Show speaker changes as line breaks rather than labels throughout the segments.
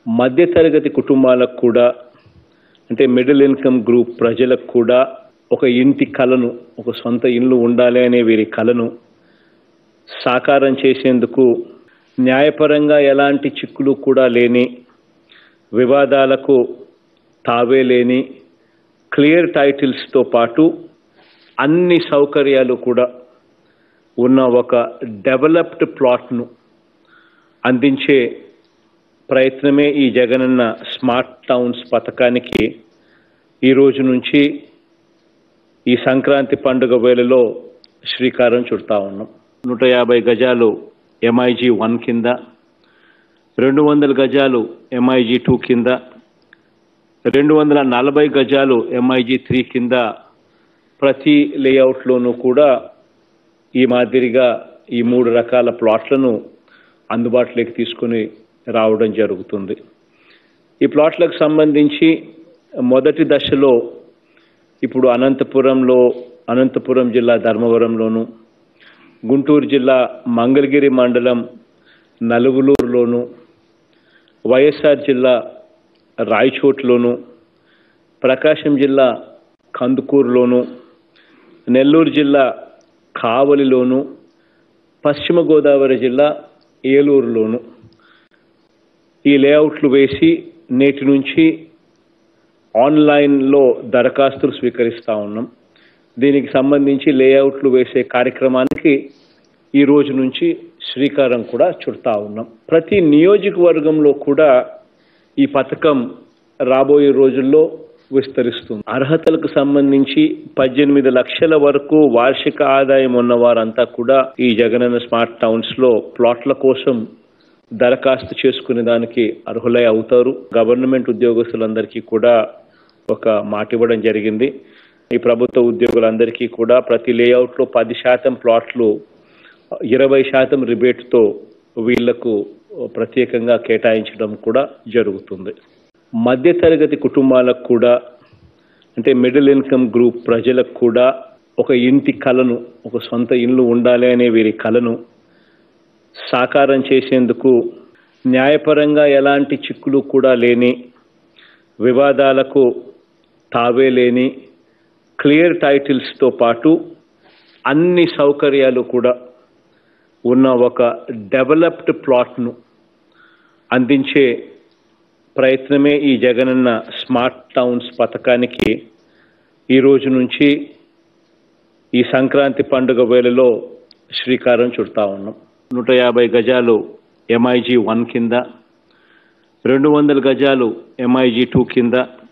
మధ్యతరగతి కుటుంబాలకు కూడా అంటే మిడిల్ ఇన్కమ్ గ్రూప్ ప్రజలకు కూడా ఒక ఇంటి కలను ఒక సొంత ఇల్లు ఉండాలి అనే వీరి కలను సాకారం చేసేందుకు న్యాయపరంగా ఎలాంటి చిక్కులు కూడా లేని వివాదాలకు తావే లేని క్లియర్ టైటిల్స్తో పాటు అన్ని సౌకర్యాలు కూడా ఉన్న ఒక డెవలప్డ్ ప్లాట్ను అందించే ప్రయత్నమే ఈ జగనన్న స్మార్ట్ టౌన్స్ పథకానికి ఈ రోజు నుంచి ఈ సంక్రాంతి పండుగ వేళలో శ్రీకారం చుడతా ఉన్నాం నూట యాభై గజాలు ఎంఐజీ వన్ కింద రెండు వందల గజాలు ఎంఐజీ టూ కింద రెండు వందల నలభై గజాలు ఎంఐజీ త్రీ కింద ప్రతి లేఅవుట్లోనూ కూడా ఈ మాదిరిగా ఈ మూడు రకాల ప్లాట్లను అందుబాటులోకి తీసుకొని రావడం జరుగుతుంది ఈ ప్లాట్లకు సంబంధించి మొదటి దశలో ఇప్పుడు అనంతపురంలో అనంతపురం జిల్లా ధర్మవరంలోను గుంటూరు జిల్లా మంగళగిరి మండలం నలుగులూరులోను వైఎస్ఆర్ జిల్లా రాయచోట్లోను ప్రకాశం జిల్లా కందుకూరులోను నెల్లూరు జిల్లా కావలిలోను పశ్చిమ గోదావరి జిల్లా ఏలూరులోను ఈ లేఅవుట్లు వేసి నేటి నుంచి ఆన్లైన్లో దరఖాస్తులు స్వీకరిస్తూ ఉన్నాం దీనికి సంబంధించి లేఅవుట్లు వేసే కార్యక్రమానికి ఈ రోజు నుంచి శ్రీకారం కూడా చుడతా ఉన్నాం ప్రతి నియోజకవర్గంలో కూడా ఈ పథకం రాబోయే రోజుల్లో విస్తరిస్తుంది అర్హతలకు సంబంధించి పద్దెనిమిది లక్షల వరకు వార్షిక ఆదాయం ఉన్న వారంతా కూడా ఈ జగనన్న స్మార్ట్ టౌన్స్ లో ప్లాట్ల కోసం దరఖాస్తు చేసుకునే దానికి అర్హులై అవుతారు గవర్నమెంట్ ఉద్యోగస్తులందరికీ కూడా ఒక మాట ఇవ్వడం జరిగింది ఈ ప్రభుత్వ ఉద్యోగులందరికీ కూడా ప్రతి లేఅవుట్లో పది శాతం ప్లాట్లు ఇరవై శాతం రిబేట్తో వీళ్లకు ప్రత్యేకంగా కేటాయించడం కూడా జరుగుతుంది మధ్యతరగతి కుటుంబాలకు కూడా అంటే మిడిల్ ఇన్కమ్ గ్రూప్ ప్రజలకు కూడా ఒక ఇంటి కలను ఒక సొంత ఇల్లు ఉండాలి అనే వీరి కలను సాకారం చేసేందుకు న్యాయపరంగా ఎలాంటి చిక్కులు కూడా లేని వివాదాలకు తావే లేని క్లియర్ టైటిల్స్తో పాటు అన్ని సౌకర్యాలు కూడా ఉన్న ఒక డెవలప్డ్ ప్లాట్ను అందించే ప్రయత్నమే ఈ జగనన్న స్మార్ట్ టౌన్స్ పథకానికి ఈ రోజు నుంచి ఈ సంక్రాంతి పండుగ వేళలో శ్రీకారం చుడతా ఉన్నాం నూట యాభై గజాలు ఎంఐజీ వన్ కింద రెండు వందల గజాలు ఎంఐజీ టూ కింద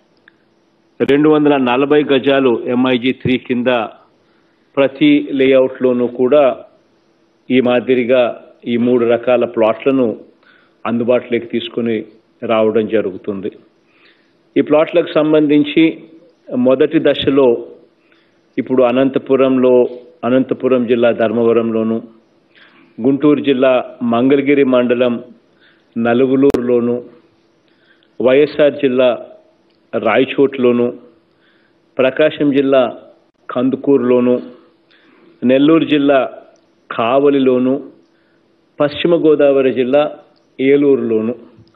రెండు వందల నలభై గజాలు ఎంఐజీ త్రీ కింద ప్రతి లేఅవుట్లోనూ కూడా ఈ మాదిరిగా ఈ మూడు రకాల ప్లాట్లను అందుబాటులోకి తీసుకొని రావడం జరుగుతుంది ఈ ప్లాట్లకు సంబంధించి మొదటి దశలో ఇప్పుడు అనంతపురంలో అనంతపురం జిల్లా ధర్మవరంలోను గుంటూరు జిల్లా మంగళగిరి మండలం నలుగులూరులోను వైఎస్ఆర్ జిల్లా రాయచోట్లోను ప్రకాశం జిల్లా కందుకూరులోను నెల్లూరు జిల్లా కావలిలోను పశ్చిమ గోదావరి జిల్లా ఏలూరులోను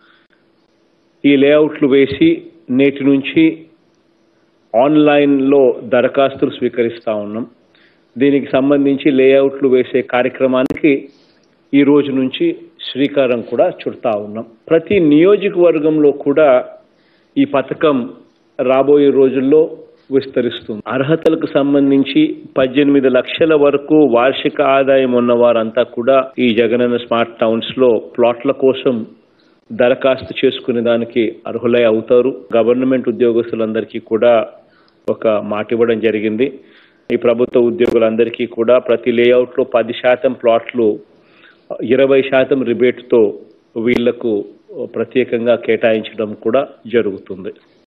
ఈ లేఅవుట్లు వేసి నేటి నుంచి ఆన్లైన్లో దరఖాస్తులు స్వీకరిస్తూ ఉన్నాం దీనికి సంబంధించి లేఅవుట్లు వేసే కార్యక్రమానికి ఈ రోజు నుంచి శ్రీకారం కూడా చుడతా ఉన్నాం ప్రతి నియోజకవర్గంలో కూడా ఈ పథకం రాబోయే రోజుల్లో విస్తరిస్తుంది అర్హతలకు సంబంధించి పద్దెనిమిది లక్షల వరకు వార్షిక ఆదాయం ఉన్న వారంతా కూడా ఈ జగనన్న స్మార్ట్ టౌన్స్ లో ప్లాట్ల కోసం దరఖాస్తు చేసుకునే దానికి అర్హులై అవుతారు గవర్నమెంట్ ఉద్యోగస్తులందరికీ కూడా ఒక మాట ఇవ్వడం జరిగింది ఈ ప్రభుత్వ ఉద్యోగులందరికీ కూడా ప్రతి లేఅవుట్లో పది శాతం ప్లాట్లు ఇరవై శాతం రిబేట్తో వీళ్లకు ప్రత్యేకంగా కేటాయించడం కూడా జరుగుతుంది